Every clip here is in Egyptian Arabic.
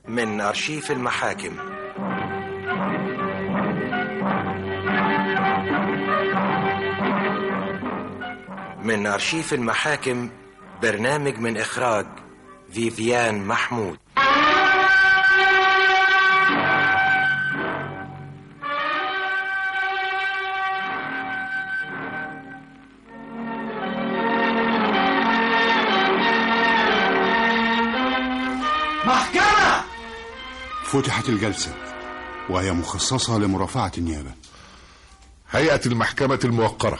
من أرشيف المحاكم من أرشيف المحاكم برنامج من إخراج فيفيان محمود محكمة فتحت الجلسة وهي مخصصة لمرافعة النيابة هيئة المحكمة الموقرة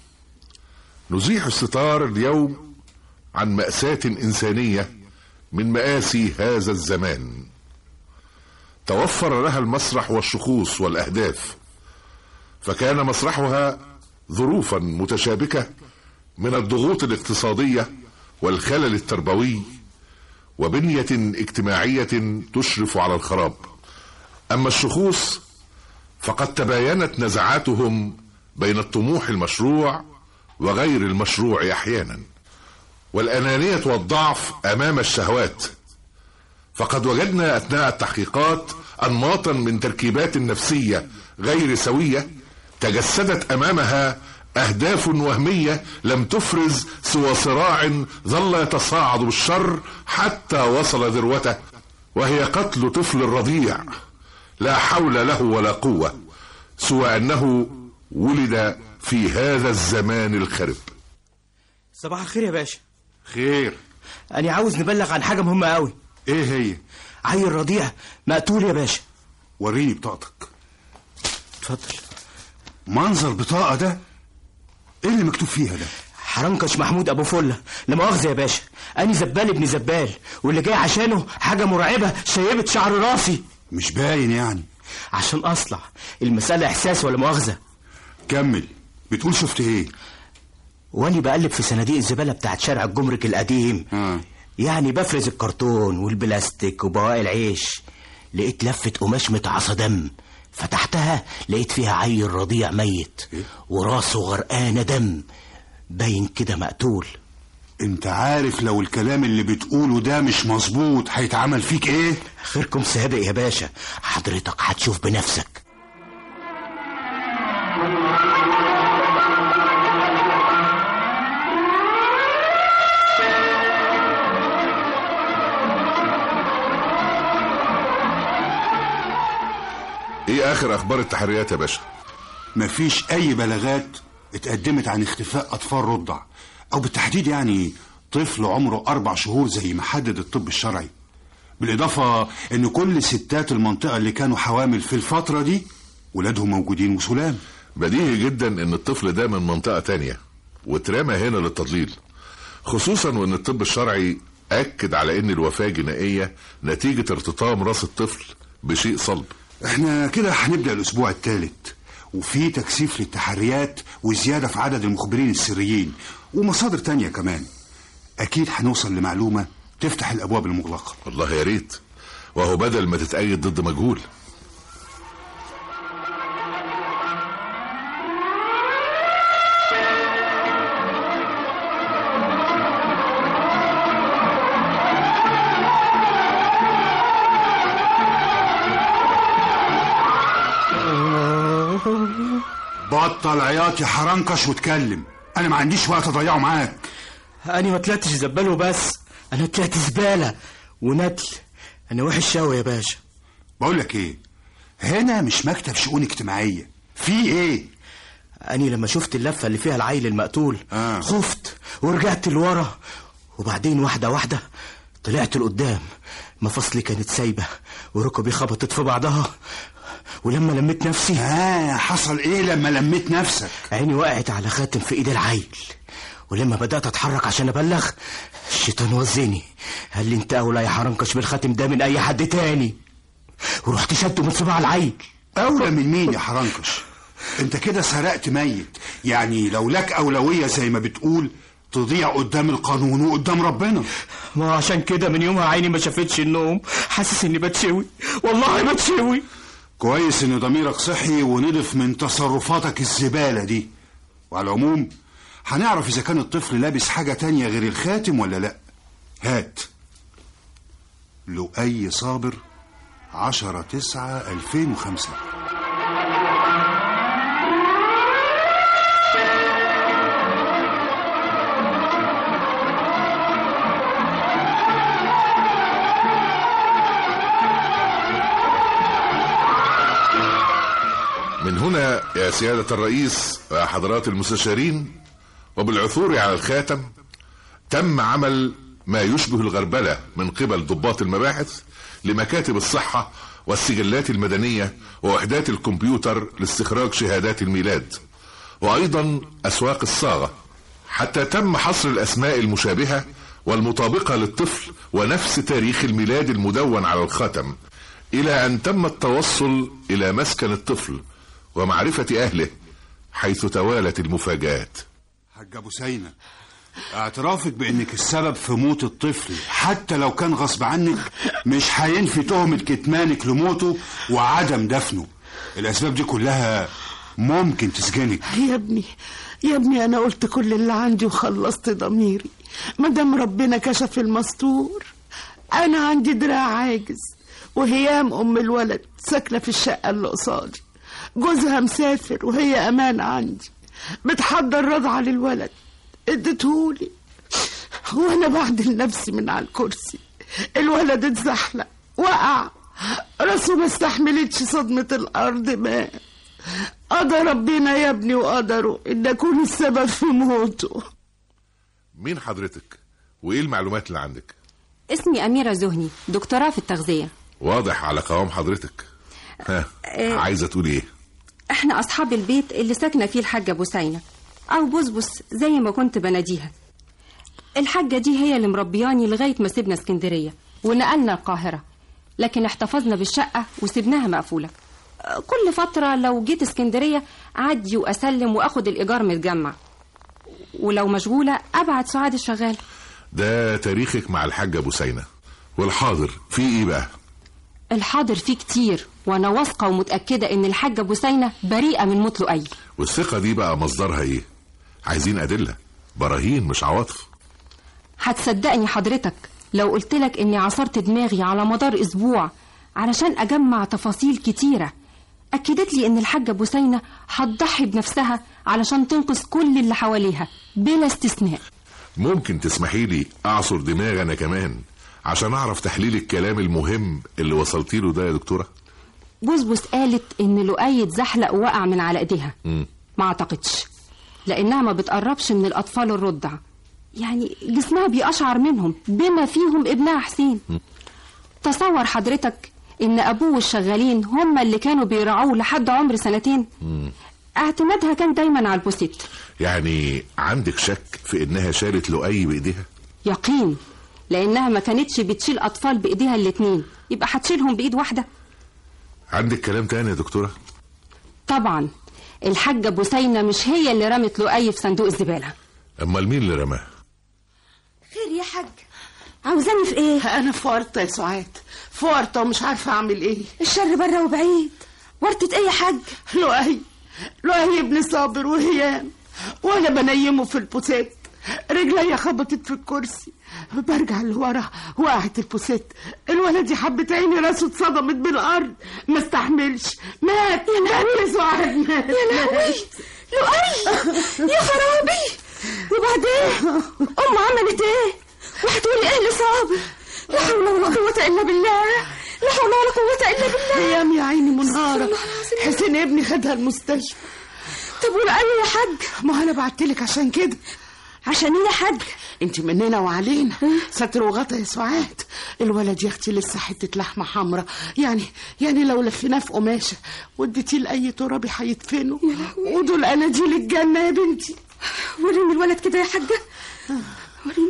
نزيح الستار اليوم عن مأساة إنسانية من مآسي هذا الزمان توفر لها المسرح والشخوص والأهداف فكان مسرحها ظروفا متشابكة من الضغوط الاقتصادية والخلل التربوي وبنية اجتماعية تشرف على الخراب أما الشخوص فقد تباينت نزعاتهم بين الطموح المشروع وغير المشروع احيانا والانانيه والضعف امام الشهوات فقد وجدنا اثناء التحقيقات انماطا من تركيبات نفسيه غير سويه تجسدت امامها اهداف وهميه لم تفرز سوى صراع ظل يتصاعد بالشر حتى وصل ذروته وهي قتل طفل رضيع لا حول له ولا قوه سوى انه ولد في هذا الزمان الخرب صباح الخير يا باشا خير أنا عاوز نبلغ عن حاجة مهمة قوي ايه هي عيل رضيع مقتول يا باشا وريني بطاقتك اتفضل منظر بطاقة ده ايه اللي مكتوب فيها ده حرنكش محمود أبو فلة لا مؤاخذة يا باشا أنا زبال ابن زبال واللي جاي عشانه حاجة مرعبة شيبت شعر راسي مش باين يعني عشان أصلع المسألة إحساس ولا مؤاخذة كمل بتقول شفت ايه وأنا بقلب في صناديق الزبالة بتاعت شارع الجمرك القديم آه. يعني بفرز الكرتون والبلاستيك وبواقي العيش لقيت لفة قماش متعصى دم فتحتها لقيت فيها عيل رضيع ميت وراسه غرقانة دم باين كده مقتول انت عارف لو الكلام اللي بتقوله ده مش مظبوط هيتعمل فيك ايه خيركم سابق يا باشا حضرتك هتشوف بنفسك ايه اخر اخبار التحريات يا باشا مفيش اي بلاغات اتقدمت عن اختفاء اطفال رضع او بالتحديد يعني طفل عمره اربع شهور زي ما حدد الطب الشرعي بالاضافه ان كل ستات المنطقه اللي كانوا حوامل في الفتره دي ولادهم موجودين وسلام بديهي جدا ان الطفل ده من منطقة تانية واترمى هنا للتضليل خصوصا وان الطب الشرعي اكد على ان الوفاة جنائية نتيجة ارتطام راس الطفل بشيء صلب احنا كده هنبدا الاسبوع الثالث وفي تكثيف للتحريات وزياده في عدد المخبرين السريين ومصادر تانية كمان اكيد هنوصل لمعلومه تفتح الابواب المغلقه والله يا ريت وهو بدل ما تتأيد ضد مجهول بطل عياط يا حرنكش واتكلم انا ما عنديش وقت اضيعه معاك أنا ما طلعتش زبال وبس أنا طلعت زبالة ونتل أنا وحش أوي يا باشا بقول لك ايه هنا مش مكتب شؤون اجتماعيه في ايه أنا لما شفت اللفة اللي فيها العيل المقتول آه. خفت ورجعت لورا وبعدين واحدة واحدة طلعت لقدام مفاصلي كانت سايبة وركبي خبطت في بعضها ولما لميت نفسي اه حصل ايه لما لميت نفسك عيني وقعت على خاتم في ايد العيل ولما بدأت اتحرك عشان ابلغ الشيطان وزني قال لي انت اولى يا حرنكش بالخاتم ده من اي حد تاني ورحت شده من صباع العيل اولى من مين يا حرنكش انت كده سرقت ميت يعني لو لك اولويه زي ما بتقول تضيع قدام القانون وقدام ربنا ما هو عشان كده من يومها عيني ما شافتش النوم حاسس اني بتشوي والله بتشوي كويس ان ضميرك صحي ونضف من تصرفاتك الزبالة دي وعلى العموم هنعرف اذا كان الطفل لابس حاجة تانية غير الخاتم ولا لا هات لؤي صابر 10 9 2005 من هنا يا سيادة الرئيس ويا حضرات المستشارين وبالعثور على الخاتم تم عمل ما يشبه الغربلة من قبل ضباط المباحث لمكاتب الصحة والسجلات المدنية ووحدات الكمبيوتر لاستخراج شهادات الميلاد وأيضا أسواق الصاغة حتى تم حصر الأسماء المشابهة والمطابقة للطفل ونفس تاريخ الميلاد المدون على الخاتم إلى أن تم التوصل إلى مسكن الطفل ومعرفة أهله حيث توالت المفاجآت حاج ابو سينا اعترافك بانك السبب في موت الطفل حتى لو كان غصب عنك مش هينفي تهمة كتمانك لموته وعدم دفنه الاسباب دي كلها ممكن تسجنك يا ابني يا ابني انا قلت كل اللي عندي وخلصت ضميري ما دام ربنا كشف المستور انا عندي دراع عاجز وهيام ام الولد ساكنه في الشقه اللي قصادي جوزها مسافر وهي امان عندي بتحضر رضعه للولد اديتهولي وانا بعدل نفسي من على الكرسي الولد اتزحلق وقع راسه ما استحملتش صدمه الارض مات قدر ربنا يا ابني وقدره ان اكون السبب في موته مين حضرتك وإيه المعلومات اللي عندك اسمي أميرة زهني دكتوراه في التغذية واضح على قوام حضرتك ها إيه. عايزة تقول إيه احنا أصحاب البيت اللي ساكنة فيه الحاجة بوسينة أو بسبس زي ما كنت بناديها الحاجة دي هي اللي مربياني لغاية ما سيبنا اسكندرية ونقلنا القاهرة لكن احتفظنا بالشقة وسبناها مقفولة أه، كل فترة لو جيت اسكندرية أعدي وأسلم وأخد الإيجار متجمع ولو مشغولة أبعت سعاد الشغال ده تاريخك مع الحاجة بوسينة والحاضر في إيه بقى الحاضر فيه كتير وأنا واثقة ومتأكدة إن الحاجة بوسينة بريئة من موت لؤي والثقة دي بقى مصدرها إيه عايزين أدلة براهين مش عواطف هتصدقني حضرتك لو قلتلك اني عصرت دماغي على مدار اسبوع علشان اجمع تفاصيل كتيرة اكدت لي ان الحاجة بوسينة هتضحي بنفسها علشان تنقذ كل اللي حواليها بلا استثناء ممكن تسمحي لي أعصر دماغي أنا كمان عشان أعرف تحليل الكلام المهم اللي وصلتي له ده يا دكتورة بسبس قالت ان لؤي اتزحلق ووقع من على ايديها ما اعتقدش لانها ما بتقربش من الاطفال الرضع يعني جسمها بيقشعر منهم بما فيهم ابنها حسين تصور حضرتك ان ابوه والشغالين هم اللي كانوا بيرعوه لحد عمر سنتين اعتمادها كان دايما على البوسيت يعني عندك شك في إنها شالت لؤي بإيديها يقين لانها ما كانتش بتشيل اطفال بايديها الاتنين يبقى هتشيلهم بايد واحده عندك كلام تاني يا دكتورة طبعا الحاجه بوسينه مش هي اللي رمت لؤي في صندوق الزباله أمال مين اللي رماه خير يا حاج عاوزاني في ايه انا في ورطه يا سعاد في ورطه ومش عارفه اعمل ايه الشر بره وبعيد ورطة ايه يا حاج لؤي لؤي ابن صابر وهيام وانا بنيمه في البوسيت رجلي خبطت في الكرسي برجع لورا وقعت البوسيت الولد يا حبة عيني راسه اتصدمت بالارض ما استحملش مات مات يا سعاد مات يا لهوي لؤي يا خرابي وبعدين ام عملت ايه وهتقولي ايه لصابر لا حول ولا قوة الا بالله لا حول ولا قوة الا بالله هيام يا عيني منهارة الله العظيم. حسين ابني خدها المستشفى طب ولؤي يا حاج ما انا بعتلك عشان كده عشان ايه يا حاج انت مننا وعلينا ستر وغطا يا سعاد الولد يا اختي لسه حته لحمه حمراء يعني يعني لو لفيناه في قماشه واديتيه لاي ترابي هيدفنه ودول اناديل الجنه يا بنتي وريني الولد كده يا حاجة وريني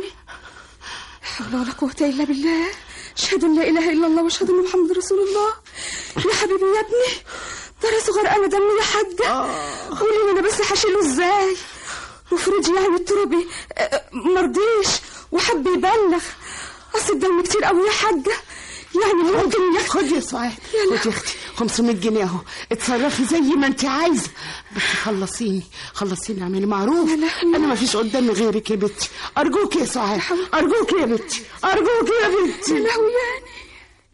لا حول ولا قوة إلا بالله أشهد أن لا إله إلا الله وأشهد أن محمد رسول الله يا حبيبي يا ابني ده راسه غرقانة دم يا حاجة قولي لي أنا بس هشيله إزاي وفرجي يعني التربي آه، مرضيش وحب يبلغ أصل الدم كتير قوي يا حاجة يعني ممكن ياخد خد يا سعاد خد يا اختي 500 جنيه اهو اتصرفي زي ما انت عايزه بس خلصيني خلصيني اعملي معروف يا لهوي. انا ما فيش قدامي غيرك يا بنتي ارجوك يا سعاد ارجوك يا بنتي ارجوك يا يا بنتي لهوي يعني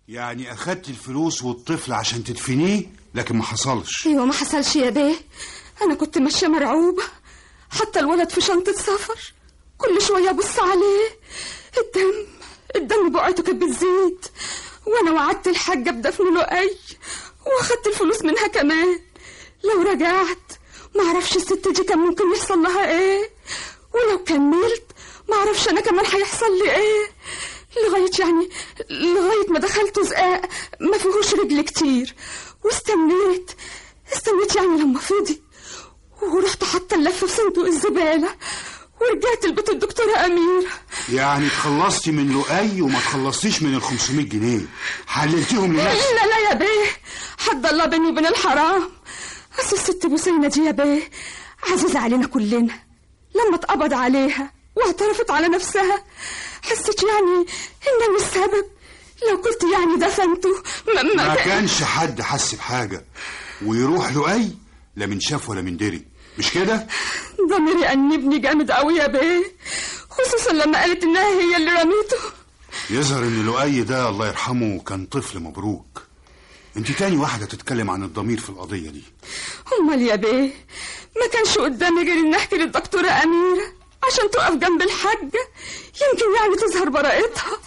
يعني اخدت الفلوس والطفل عشان تدفنيه لكن ما حصلش ايوه ما حصلش يا بيه انا كنت ماشيه مرعوبه حتى الولد في شنطه سفر كل شويه ابص عليه الدم الدم بقعته كانت بتزيد وانا وعدت الحاجه بدفن لؤي واخدت الفلوس منها كمان لو رجعت ما اعرفش الست دي كان ممكن يحصل لها ايه ولو كملت ما اعرفش انا كمان هيحصل لي ايه لغايه يعني لغايه ما دخلت زقاق ما فيهوش رجل كتير واستنيت استنيت يعني لما فضي ورحت حاطه اللفه في صندوق الزباله ورجعت لبيت الدكتوره اميره يعني اتخلصتي من لؤي وما تخلصتيش من ال 500 جنيه حللتيهم لنفسك لا لا يا بيه حد الله بيني وبين الحرام اصل الست بوسينة دي يا بيه عزيزة علينا كلنا لما اتقبض عليها واعترفت على نفسها حسيت يعني ان انا السبب لو كنت يعني دفنته ما, ما كان- كانش حد حس بحاجه ويروح لؤي لا من شاف ولا من دري مش كده ضميري أنبني جامد قوي يا بيه خصوصا لما قالت انها هي اللي رميته يظهر ان لؤي ده الله يرحمه كان طفل مبروك انت تاني واحده تتكلم عن الضمير في القضيه دي امال يا بيه ما كانش قدامي غير ان احكي للدكتوره اميره عشان تقف جنب الحاجه يمكن يعني تظهر براءتها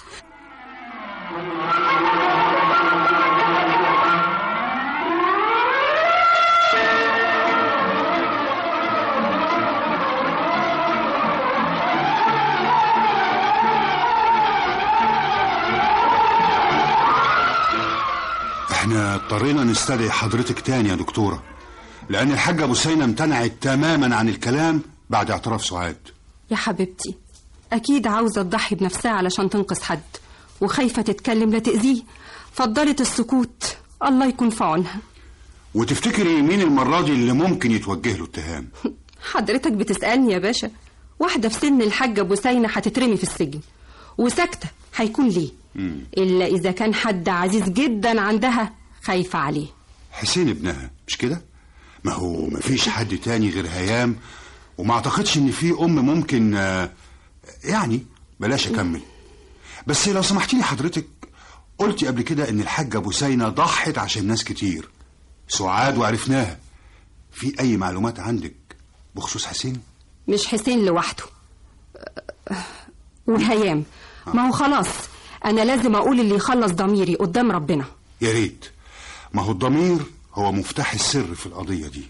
احنا اضطرينا نستدعي حضرتك تاني يا دكتوره لان الحاجه بوسينه امتنعت تماما عن الكلام بعد اعتراف سعاد يا حبيبتي أكيد عاوزة تضحي بنفسها علشان تنقذ حد وخايفة تتكلم لا تأذيه فضلت السكوت الله يكون في عونها وتفتكري مين المره دي اللي ممكن يتوجه له اتهام حضرتك بتسألني يا باشا واحدة في سن الحاجة بوسينة هتترمي في السجن وساكتة هيكون ليه إلا إذا كان حد عزيز جدا عندها خايفة عليه حسين ابنها مش كده ما هو مفيش حد تاني غير هيام وما اعتقدش ان في ام ممكن آه، يعني بلاش اكمل بس لو سمحتي لي حضرتك قلتي قبل كده ان الحاجه بوسينه ضحت عشان ناس كتير سعاد وعرفناها في اي معلومات عندك بخصوص حسين مش حسين لوحده والهيام ما هو خلاص أنا لازم أقول اللي يخلص ضميري قدام ربنا يا ريت ما هو الضمير هو مفتاح السر في القضيه دي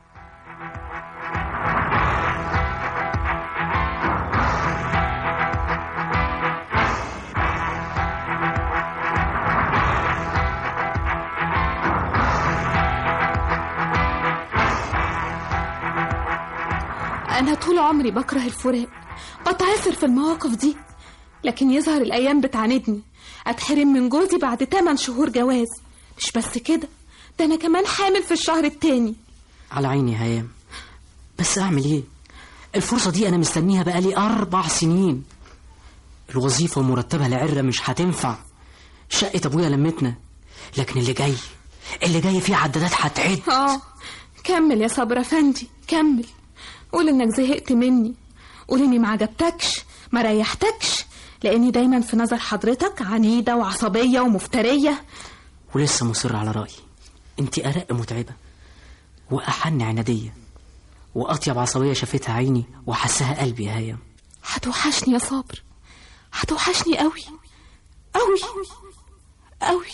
أنا طول عمري بكره الفراق بتعثر في المواقف دي لكن يظهر الأيام بتعاندني أتحرم من جوزي بعد 8 شهور جواز مش بس كده ده أنا كمان حامل في الشهر التاني على عيني يا هيام بس اعمل ايه الفرصة دي انا مستنيها بقالي اربع سنين الوظيفة ومرتبها العرة مش هتنفع شقة ابويا لمتنا لكن اللي جاي اللي جاي فيه عدادات هتعد آه كمل يا صبر أفندي كمل قول إنك زهقت مني قول إني ما عجبتكش ما ريحتكش لأني دايما في نظر حضرتك عنيدة وعصبية ومفترية ولسه مصر على رأيي انت ارق متعبة واحن عنادية واطيب عصبية شافتها عيني وحسها قلبي يا هيام هتوحشني يا صابر هتوحشني قوي قوي قوي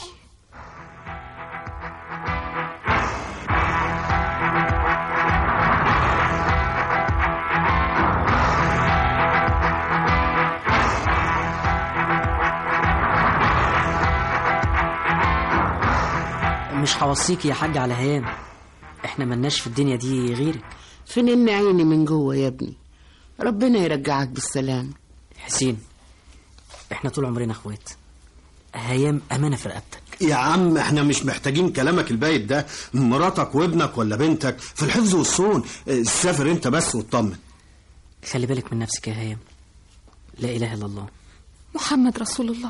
مش هوصيك يا حاج على هيام احنا ملناش في الدنيا دي غيرك فين عيني من جوه يا ابني ربنا يرجعك بالسلام حسين احنا طول عمرنا اخوات هيام امانه في رقبتك يا عم احنا مش محتاجين كلامك البايت ده مراتك وابنك ولا بنتك في الحفظ والصون اه، سافر انت بس واطمن خلي بالك من نفسك يا هيام لا اله الا الله محمد رسول الله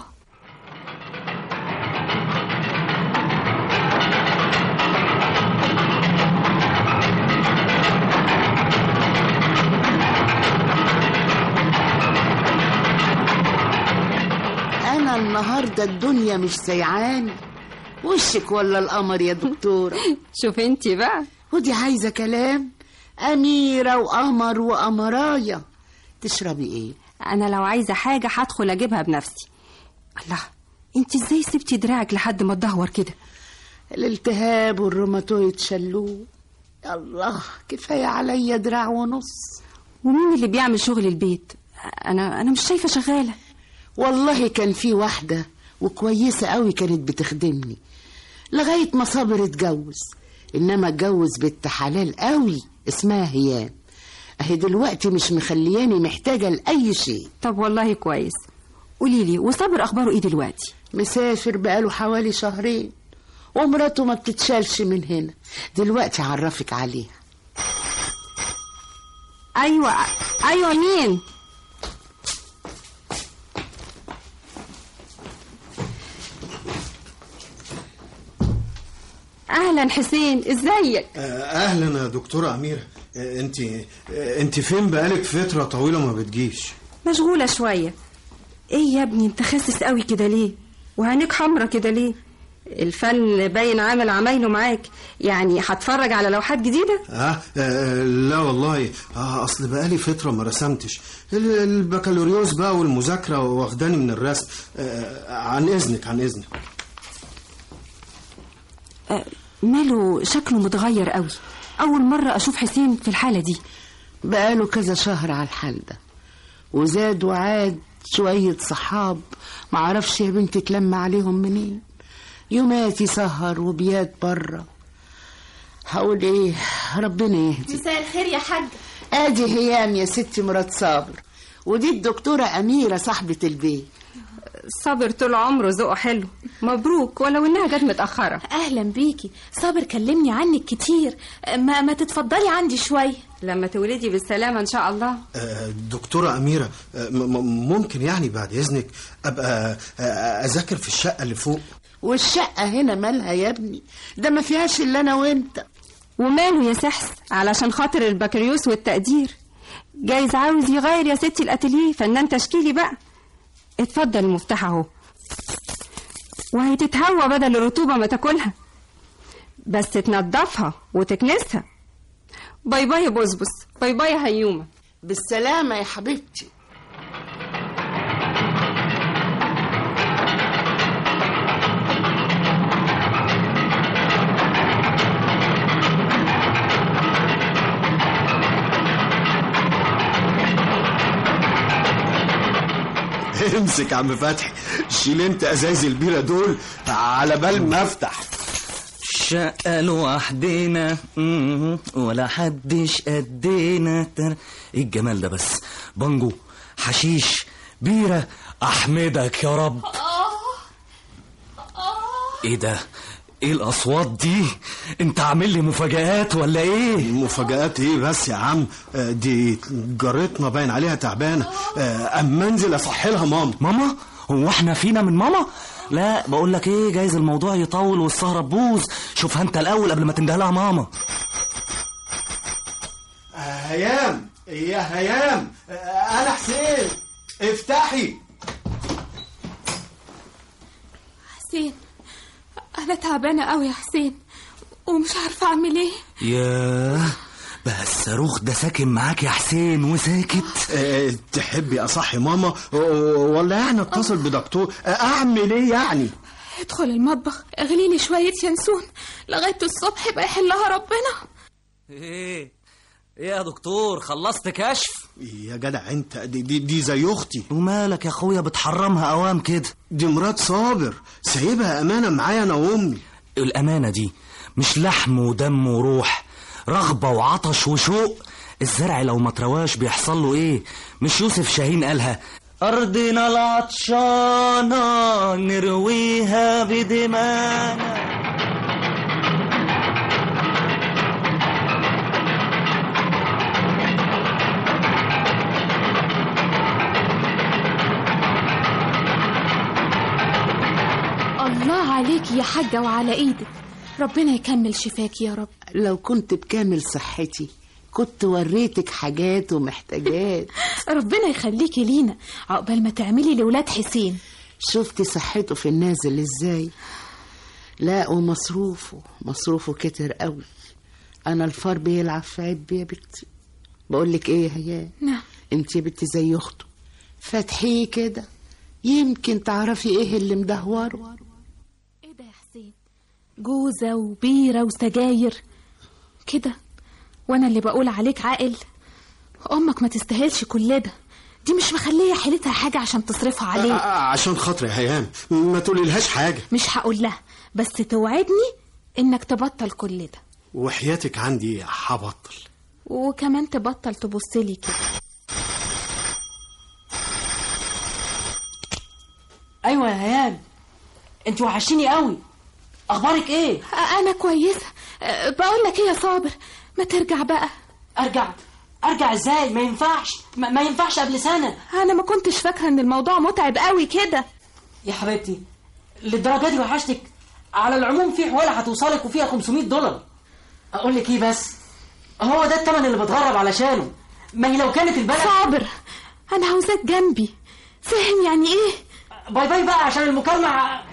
انا انا النهارده الدنيا مش سيعاني وشك ولا القمر يا دكتوره شوف انت بقى ودي عايزه كلام اميره وقمر وقمرايه تشربي ايه انا لو عايزه حاجه هدخل اجيبها بنفسي الله انت ازاي سبتي دراعك لحد ما تدهور كده الالتهاب والروماتويد شلوه الله كفايه عليا دراع ونص ومين اللي بيعمل شغل البيت انا انا مش شايفه شغاله والله كان في واحده وكويسه قوي كانت بتخدمني لغايه ما صابر اتجوز انما اتجوز بنت حلال قوي اسمها هيام اهي دلوقتي مش مخلياني محتاجه لاي شيء طب والله كويس قولي لي وصابر اخباره ايه دلوقتي مسافر بقاله حوالي شهرين ومراته ما بتتشالش من هنا دلوقتي عرفك عليها ايوه ايوه مين اهلا حسين ازيك اهلا يا دكتوره اميره انت انت فين بقالك فتره طويله ما بتجيش مشغوله شويه ايه يا ابني انت خاسس قوي كده ليه وعينيك حمرة كده ليه الفن باين عامل عمايله معاك يعني هتفرج على لوحات جديدة آه, آه لا والله آه اصل بقالي فتره ما رسمتش ال- البكالوريوس بقى والمذاكره واخداني من الرسم آه عن اذنك عن اذنك آه ماله شكله متغير قوي اول مرة اشوف حسين في الحالة دي بقاله كذا شهر على الحال ده وزاد وعاد شوية صحاب معرفش يا بنتي تلم عليهم منين يومات يسهر وبيات بره هقول ايه ربنا يهدي مساء الخير يا حاج ادي هيام يا ستي مرات صابر ودي الدكتورة أميرة صاحبة البيت صابر طول عمره ذوقه حلو مبروك ولو انها جت متأخرة اهلا بيكي صابر كلمني عنك كتير ما ما تتفضلي عندي شويه لما تولدي بالسلامة ان شاء الله آه دكتوره اميره آه م- م- ممكن يعني بعد اذنك ابقى آه اذاكر في الشقه اللي فوق والشقة هنا مالها يا ابني ده ما فيهاش إلا أنا وأنت وماله يا سحس علشان خاطر البكالوريوس والتقدير جايز عاوز يغير يا ستي الاتيليه فنان تشكيلي بقى اتفضل المفتاح اهو وهتتهوى بدل الرطوبة ما تاكلها بس تنضفها وتكنسها باي باي يا بسبس باي باي يا هيومة بالسلامة يا حبيبتي امسك يا عم فتحي شيل انت ازايز البيره دول على بال ما افتح شقة لوحدنا مم، ولا حدش قدنا تر- ايه الجمال ده بس بانجو حشيش بيرة احمدك يا رب ايه ده ايه الاصوات دي انت عامل لي مفاجآت ولا ايه مفاجآت ايه بس يا عم آه، دي جارتنا باين عليها تعبانه آه، اما انزل اصحي لها ماما ماما هو احنا فينا من ماما لا بقول لك ايه جايز الموضوع يطول والسهرة تبوظ شوفها انت الاول قبل ما تنده لها ماما آه، هيام يا هيام آه، انا حسين افتحي حسين انا تعبانه قوي يا حسين ومش عارفه اعمل ايه ياه بقى الصاروخ ده ساكن معاك يا حسين وساكت آه، تحبي اصحي ماما و- ولا يعني اتصل بدكتور آه، اعمل ايه يعني ادخل المطبخ اغلي لي شويه ينسون لغايه الصبح يبقى يحلها ربنا ايه ايه يا دكتور خلصت كشف يا جدع انت دي, دي, دي زي اختي ومالك يا اخويا بتحرمها اوام كده دي مرات صابر سايبها امانه معايا انا وامي الامانه دي مش لحم ودم وروح رغبه وعطش وشوق الزرع لو ما ترواش بيحصل له ايه مش يوسف شاهين قالها أرضنا العطشانة نرويها بدمانا الله عليك يا حاجه وعلى ايدك ربنا يكمل شفاك يا رب لو كنت بكامل صحتي كنت وريتك حاجات ومحتاجات ربنا يخليكي لينا عقبال ما تعملي لولاد حسين شفتي صحته في النازل ازاي لا ومصروفه مصروفه كتر قوي انا الفار بيلعب في عبي يا بنتي بقول لك ايه يا هيام نعم انت يا بنتي زي اخته فتحيه كده يمكن تعرفي ايه اللي مدهوره ايه ده يا حسين جوزة وبيرة وسجاير كده وانا اللي بقول عليك عاقل امك ما تستاهلش كل ده دي مش مخليه حيلتها حاجه عشان تصرفها آه، عليك آه، عشان خاطري يا هيام ما تقوليلهاش حاجة مش هقول لها بس توعدني انك تبطل كل ده وحياتك عندي هبطل وكمان تبطل تبصلي كده ايوه يا هيام انت وحشتيني قوي اخبارك ايه انا كويسه أه، بقول لك ايه يا صابر ما ترجع بقى ارجع ارجع ازاي ما ينفعش ما, ما ينفعش قبل سنه انا ما كنتش فاكره ان الموضوع متعب قوي كده يا حبيبتي للدرجه دي وحشتك على العموم في حوالة هتوصلك وفيها 500 دولار اقول لك ايه بس هو ده الثمن اللي بتغرب علشانه ما هي لو كانت البلد صابر انا عاوزاك جنبي فاهم يعني ايه باي باي بقى عشان المكالمه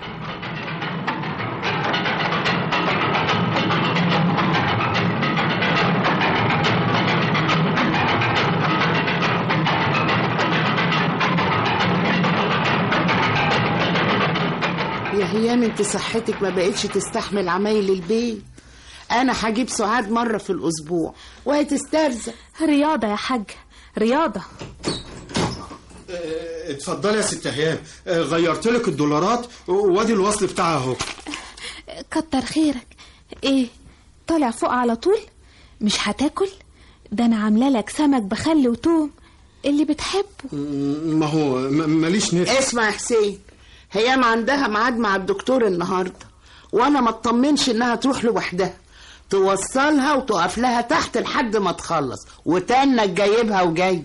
يا هيام انت صحتك ما بقتش تستحمل عمايل البيت انا هجيب سعاد مره في الاسبوع وهتسترزق رياضه يا حاج رياضه آه، اتفضلي يا ست هيام آه، غيرت لك الدولارات وادي الوصل بتاعها اهو كتر خيرك ايه طالع فوق على طول مش هتاكل ده انا عامله لك سمك بخل وتوم اللي بتحبه م- ما هو م- ماليش نفس اسمع يا حسين هيام عندها ميعاد مع الدكتور النهارده وانا ما اطمنش انها تروح لوحدها توصلها وتقف لها تحت لحد ما تخلص وتنك جايبها وجاي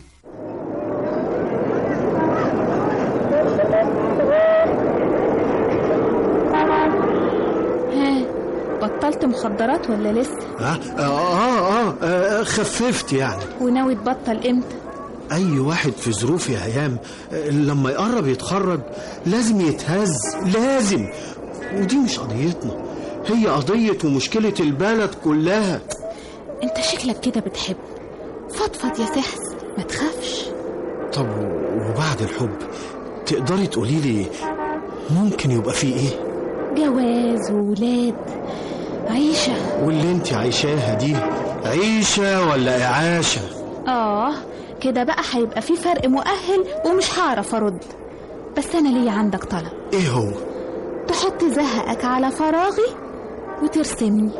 ها بطلت مخدرات ولا لسه آه, آه, آه, آه خففت يعني وناوي تبطل امتى أي واحد في ظروف يا هيام آه، لما يقرب يتخرج لازم يتهز لازم ودي مش قضيتنا هي قضية ومشكلة البلد كلها انت شكلك كده بتحب فضفض يا سحس ما تخافش طب وبعد الحب تقدري تقولي لي ممكن يبقى فيه ايه جواز وولاد عيشة واللي انت عايشاها دي عيشة ولا إعاشة اه كده بقى هيبقى في فرق مؤهل ومش هعرف ارد بس انا ليا عندك طلب ايه هو تحط زهقك على فراغي وترسمني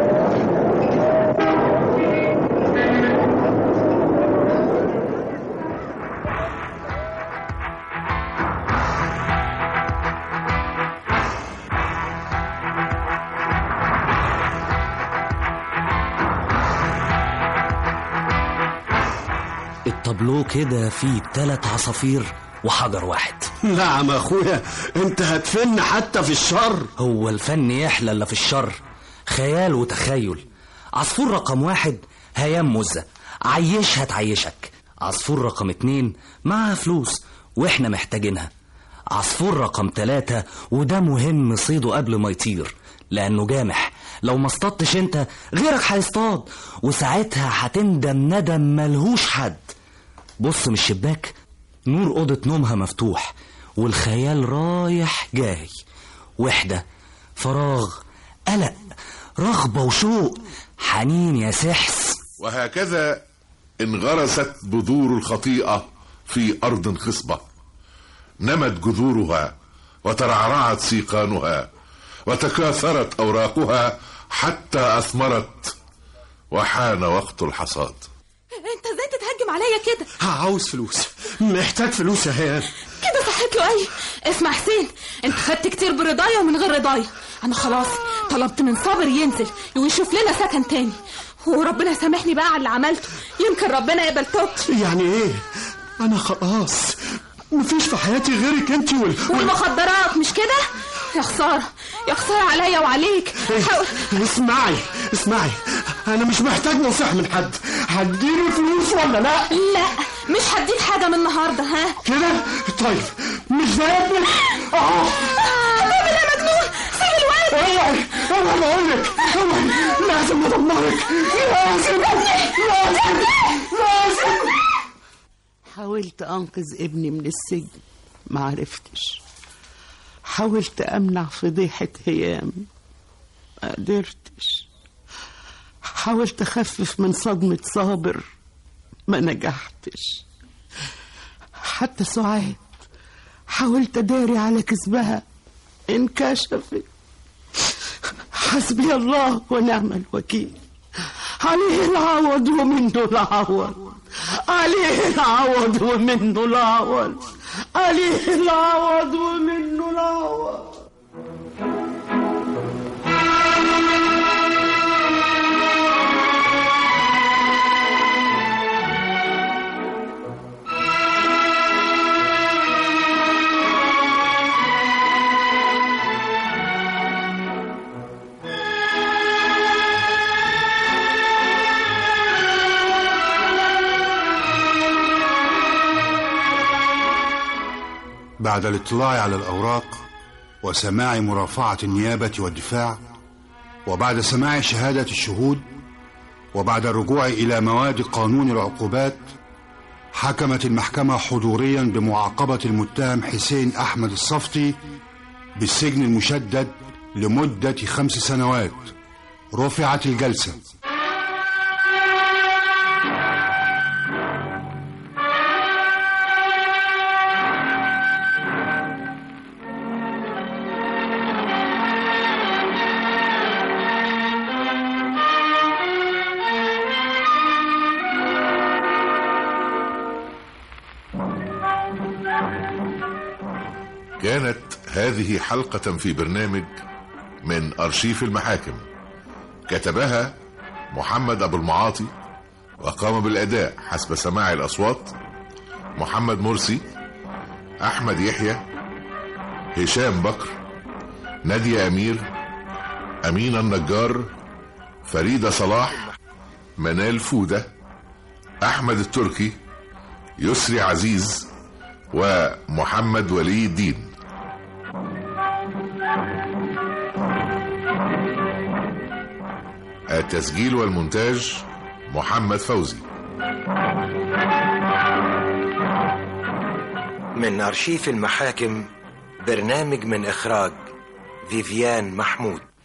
التابلو كده فيه تلات عصافير وحجر واحد نعم اخويا انت هتفن حتى في الشر هو الفن يحلى الا في الشر خيال وتخيل عصفور رقم واحد هيام مزة عيشها تعيشك عصفور رقم اتنين معاها فلوس واحنا محتاجينها عصفور رقم تلاتة وده مهم صيده قبل ما يطير لانه جامح لو ما اصطادتش انت غيرك هيصطاد وساعتها هتندم ندم ملهوش حد بص من الشباك نور أوضة نومها مفتوح والخيال رايح جاي وحدة فراغ قلق رغبة وشوق حنين يا سحس وهكذا انغرست بذور الخطيئة في أرض خصبة نمت جذورها وترعرعت سيقانها وتكاثرت أوراقها حتى أثمرت وحان وقت الحصاد انت ازاي تتهجم عليا كده عاوز فلوس محتاج فلوس يا هيام كده صحت له اي اسمع حسين انت خدت كتير برضايا ومن غير رضايا انا خلاص طلبت من صابر ينزل ويشوف لنا سكن تاني وربنا سامحني بقى على اللي عملته يمكن ربنا يقبل توبتي يعني ايه انا خلاص مفيش في حياتي غيرك انت وال... وال... والمخدرات مش كده يا خساره يا خساره عليا وعليك حاول اسمعي اسمعي انا مش محتاج نصيحة من حد هتديني فلوس ولا لا لا مش هديك حاجه من النهارده ها كده طيب مش زيك اه بابا يا مجنون سيب الواد اوعي انا بقول لك اوعي لازم ادمرك لازم لازم لازم حاولت أنقذ ابني من السجن ما عرفتش حاولت أمنع فضيحة هيام ما قدرتش حاولت أخفف من صدمة صابر ما نجحتش حتى سعاد حاولت أداري على كذبها انكشفت حسبي الله ونعم الوكيل عليه العوض ومنه العوض عليه العوض ومنه العوض عليه العوض ومنه العوض بعد الاطلاع على الأوراق وسماع مرافعة النيابة والدفاع وبعد سماع شهادة الشهود وبعد الرجوع إلى مواد قانون العقوبات حكمت المحكمة حضوريا بمعاقبة المتهم حسين أحمد الصفتي بالسجن المشدد لمدة خمس سنوات رفعت الجلسة كانت هذه حلقة في برنامج من أرشيف المحاكم كتبها محمد أبو المعاطي وقام بالأداء حسب سماع الأصوات محمد مرسي أحمد يحيى هشام بكر نادية أمير أمينة النجار فريدة صلاح منال فودة أحمد التركي يسري عزيز ومحمد ولي الدين التسجيل والمونتاج محمد فوزي من أرشيف المحاكم برنامج من إخراج فيفيان محمود